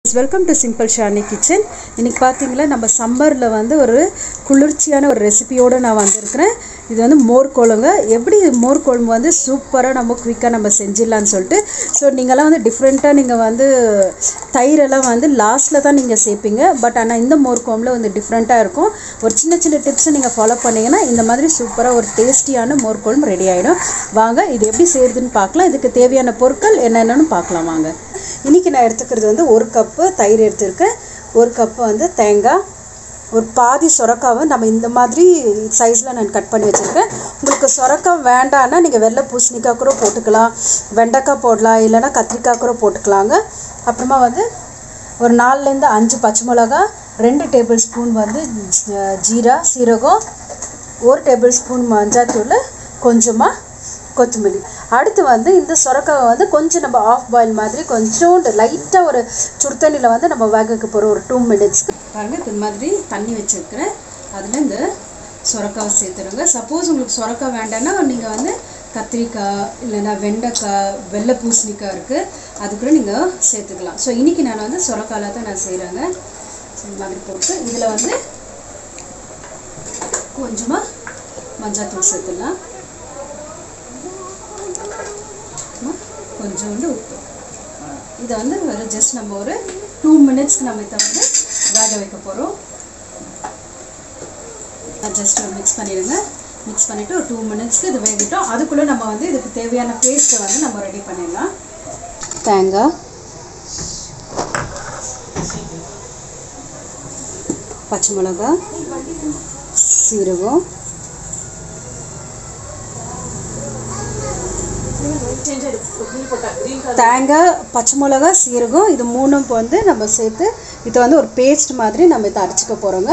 welcome to simple Shani kitchen இன்றைக்கி பார்த்தீங்களா நம்ம சம்மரில் வந்து ஒரு குளிர்ச்சியான ஒரு ரெசிபியோடு நான் வந்திருக்கிறேன் இது வந்து மோர் குழம்பு எப்படி மோர் குழம்பு வந்து சூப்பராக நம்ம குயிக்காக நம்ம செஞ்சிடலான்னு சொல்லிட்டு ஸோ நீங்கள்லாம் வந்து டிஃப்ரெண்ட்டாக நீங்கள் வந்து தயிரெல்லாம் வந்து லாஸ்ட்டில் தான் நீங்கள் சேர்ப்பீங்க பட் ஆனால் இந்த மோர் குழம்புல வந்து டிஃப்ரெண்ட்டாக இருக்கும் ஒரு சின்ன சின்ன டிப்ஸை நீங்கள் ஃபாலோ பண்ணீங்கன்னா இந்த மாதிரி சூப்பராக ஒரு டேஸ்டியான மோர் குழம்பு ரெடி ஆகிடும் வாங்க இது எப்படி செய்யுதுன்னு பார்க்கலாம் இதுக்கு தேவையான பொருட்கள் என்னென்னு பார்க்கலாம் வாங்க இன்றைக்கி நான் எடுத்துக்கிறது வந்து ஒரு கப்பு தயிர் எடுத்திருக்கேன் ஒரு கப்பு வந்து தேங்காய் ஒரு பாதி சொரக்காவை நம்ம இந்த மாதிரி சைஸில் நான் கட் பண்ணி வச்சுருக்கேன் உங்களுக்கு சொரக்காய் வேண்டான்னா நீங்கள் வெள்ளை பூசணிக்காய் கூட போட்டுக்கலாம் வெண்டைக்காய் போடலாம் இல்லைன்னா கத்திரிக்காய் கூட போட்டுக்கலாங்க அப்புறமா வந்து ஒரு நாலுலேருந்து அஞ்சு பச்சை மிளகா ரெண்டு டேபிள் ஸ்பூன் வந்து ஜ- ஜீரா சீரகம் ஒரு டேபிள் ஸ்பூன் மஞ்சாத்தூள் கொஞ்சமாக கொத்தமல்லி அடுத்து வந்து இந்த சொரக்காவை வந்து கொஞ்சம் நம்ம ஆஃப் பாயில் மாதிரி கொஞ்சோண்டு லைட்டாக ஒரு சுடுதண்ணியில் வந்து நம்ம வேக வைக்க போகிறோம் ஒரு டூ மினிட்ஸ்க்கு பாருங்கள் இந்த மாதிரி தண்ணி வச்சுருக்கிறேன் அதில் இந்த சொரக்காவை சேர்த்துருங்க சப்போஸ் உங்களுக்கு சொரக்காய் வேண்டாம்னா நீங்கள் வந்து கத்திரிக்காய் இல்லைன்னா வெண்டைக்காய் வெள்ளை பூசணிக்காய் இருக்குது அது கூட நீங்கள் சேர்த்துக்கலாம் ஸோ இன்றைக்கி நான் வந்து சொரக்காயில் தான் நான் செய்கிறேங்க இந்த மாதிரி போட்டு இதில் வந்து கொஞ்சமாக மஞ்சாத்தூள் சேர்த்துடலாம் அப்புறமா கொஞ்சோண்டு உப்பு இதை வந்து ஒரு ஜஸ்ட் நம்ம ஒரு டூ மினிட்ஸ்க்கு நம்ம இதை வந்து வேக வைக்க போகிறோம் ஜஸ்ட் மிக்ஸ் பண்ணிடுங்க மிக்ஸ் பண்ணிவிட்டு ஒரு டூ மினிட்ஸ்க்கு இது வேகட்டும் அதுக்குள்ளே நம்ம வந்து இதுக்கு தேவையான பேஸ்ட்டை வந்து நம்ம ரெடி பண்ணிடலாம் தேங்காய் பச்சை மிளகா சீரகம் தேங்காய் பச்சை மிளகா சீரகம் இது மூணும் இப்போ வந்து நம்ம சேர்த்து இதை வந்து ஒரு பேஸ்ட் மாதிரி நம்ம இதை அரைச்சிக்க போகிறோங்க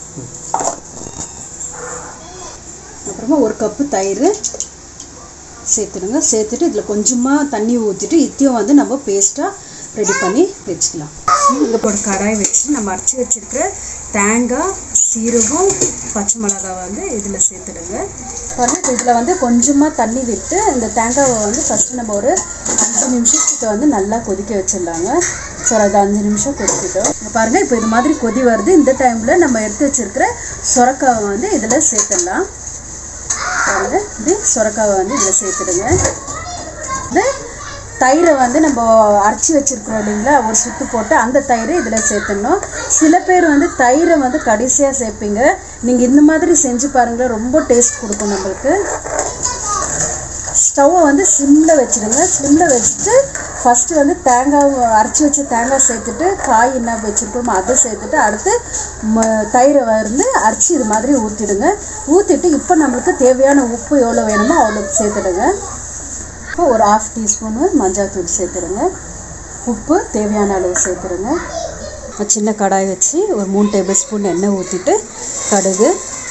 அப்புறமா ஒரு கப்பு தயிர் சேர்த்துடுங்க சேர்த்துட்டு இதில் கொஞ்சமாக தண்ணி ஊற்றிட்டு இதையும் வந்து நம்ம பேஸ்ட்டாக ரெடி பண்ணி வச்சுக்கலாம் இங்கே ஒரு கடாய் வச்சு நம்ம அரைச்சி வச்சுருக்கிற தேங்காய் சீரகம் பச்சை மிளகாய் வந்து இதில் சேர்த்துடுங்க பாருங்க இதில் வந்து கொஞ்சமாக தண்ணி விட்டு இந்த தேங்காவை வந்து ஃபஸ்ட்டு நம்ம ஒரு அஞ்சு நிமிஷத்துக்கு வந்து நல்லா கொதிக்க வச்சிடலாங்க ஸோ அது அஞ்சு நிமிஷம் கொதிக்கிட்டோம் இங்க பாருங்க இப்போ இது மாதிரி கொதி வருது இந்த டைமில் நம்ம எடுத்து வச்சிருக்கிற சொரக்காவை வந்து இதில் சேர்த்துடலாம் பாருங்க இது சொரக்காவை வந்து இதில் சேர்த்துடுங்க இது தயிரை வந்து நம்ம அரைச்சி வச்சிருக்கிறோம் இல்லைங்களா ஒரு சுத்து போட்டு அந்த தயிரை இதில் சேர்த்துடணும் சில பேர் வந்து தயிரை வந்து கடைசியாக சேர்ப்பீங்க நீங்கள் இந்த மாதிரி செஞ்சு பாருங்களேன் ரொம்ப டேஸ்ட் கொடுக்கும் நம்மளுக்கு ஸ்டவ்வை வந்து சிம்மில் வச்சுடுங்க சிம்மில் வச்சுட்டு ஃபஸ்ட்டு வந்து தேங்காய் அரைச்சி வச்ச தேங்காய் சேர்த்துட்டு காய் என்ன வச்சுருக்கோமோ அதை சேர்த்துட்டு அடுத்து ம தயிரை வந்து அரைச்சி இது மாதிரி ஊற்றிடுங்க ஊற்றிட்டு இப்போ நம்மளுக்கு தேவையான உப்பு எவ்வளோ வேணுமோ அவ்வளோ சேர்த்துடுங்க இப்போ ஒரு ஆஃப் டீஸ்பூனு மஞ்சாத்தூள் சேர்த்துடுங்க உப்பு தேவையான அளவு சேர்த்துடுங்க ஒரு சின்ன கடாய் வச்சு ஒரு மூணு டேபிள் ஸ்பூன் எண்ணெய் ஊற்றிட்டு கடுகு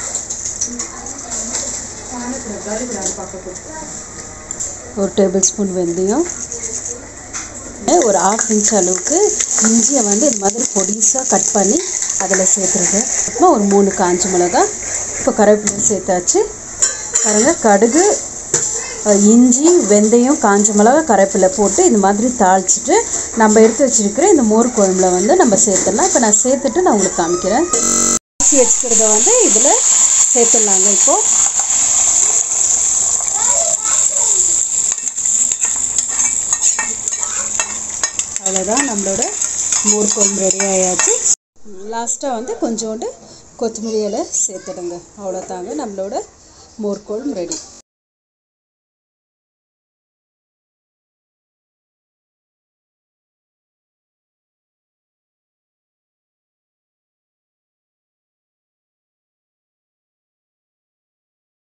ஒரு டேபிள் ஸ்பூன் வெந்தயம் ஒரு ஆஃப் இன்ச் அளவுக்கு இஞ்சியை வந்து இது மாதிரி பொடிசாக கட் பண்ணி அதில் சேர்த்துருங்க அப்புறமா ஒரு மூணு காஞ்ச மிளகாய் இப்போ கருவேப்பிலை சேர்த்தாச்சு பாருங்க கடுகு அஹ், இஞ்சி வெந்தயம் காஞ்ச மிளகா கருவேப்பிலை போட்டு இந்த மாதிரி தாளிச்சிட்டு நம்ம எடுத்து வச்சிருக்கிற இந்த மோர் குழம்புல வந்து நம்ம சேர்த்துடலாம் இப்போ நான் சேர்த்துட்டு நான் உங்களுக்கு காமிக்கிறேன் அரிசி வச்சுக்கிறத வந்து இதில் சேர்த்துடலாங்க இப்போது அவ்வளோதான் நம்மளோட மோர் குழம்பு ரெடி ஆயாச்சு லாஸ்ட்டாக வந்து கொஞ்சோண்டு கொத்தமல்லி இலை சேர்த்துடுங்க அவ்வளோதாங்க நம்மளோட மோர் குழம்பு ரெடி